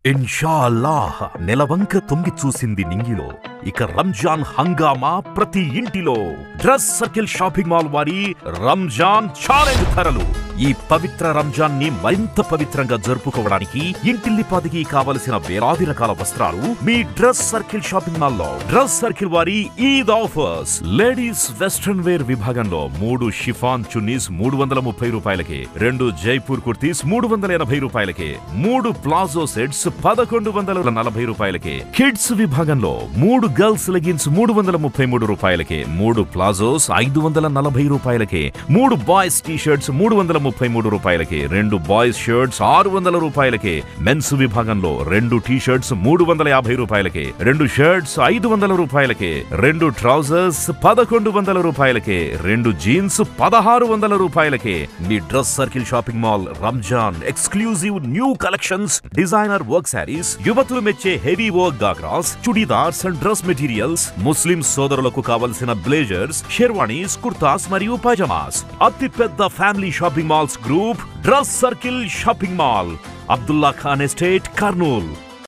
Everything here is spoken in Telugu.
ఇన్షా అల్లాహ్ నెలవంక తొంగి చూసింది నింగిలో ఇక రంజాన్ హంగామా ప్రతి ఇంటిలో డ్రెస్ సర్కిల్ షాపింగ్ మాల్ వారి రంజాన్ ఛాలెంజ్ ధరలు ఈ పవిత్ర రంజాన్ ని మరింత పవిత్రంగా జరుపుకోవడానికి ఇంటిల్లిపాదికి కావలసిన వేలాది రకాల వస్త్రాలు మీ డ్రెస్ సర్కిల్ షాపింగ్ మాల్ లో డ్రెస్ సర్కిల్ వారి Eid offers ladies western wear విభాగంలో మూడు షిఫాన్ చున్నీస్ మూడు వందల ముప్పై రూపాయలకే రెండు జైపూర్ కుర్తీస్ మూడు వందల ఎనభై రూపాయలకే మూడు ప్లాజో సెట్స్ పదకొండు వందల నలభై రూపాయలకే కిడ్స్ విభాగంలో మూడు గర్ల్స్ లెగిన్స్ మూడు వందల ముప్పై మూడు రూపాయలకే మూడు ప్లాజోస్ ఐదు వందల నలభై రూపాయలకే మూడు బాయ్స్ టీ షర్ట్స్ మూడు వందల ముప్పై మూడు రూపాయలకే రెండు బాయ్స్ షర్ట్స్ ఆరు వందల రూపాయలకే మెన్స్ విభాగంలో రెండు టీ షర్ట్స్ మూడు వందల యాభై రూపాయలకే రెండు షర్ట్స్ ఐదు వందల రూపాయలకే రెండు ట్రౌజర్స్ పదకొండు వందల రూపాయలకే రెండు జీన్స్ పదహారు వందల రూపాయలకే మీ dress circle shopping mall Ramzan exclusive new collections designer work saris యువతులు మెచ్చే heavy work ghagras chudidars and dress materials Muslim సోదరులకు కావలసిన బ్లేజర్స్ షెర్వాణీస్ కుర్తాస్ మరియు పైజమాస్ అతి పెద్ద family shopping malls group dress circle shopping mall Abdullah Khan estate Kurnool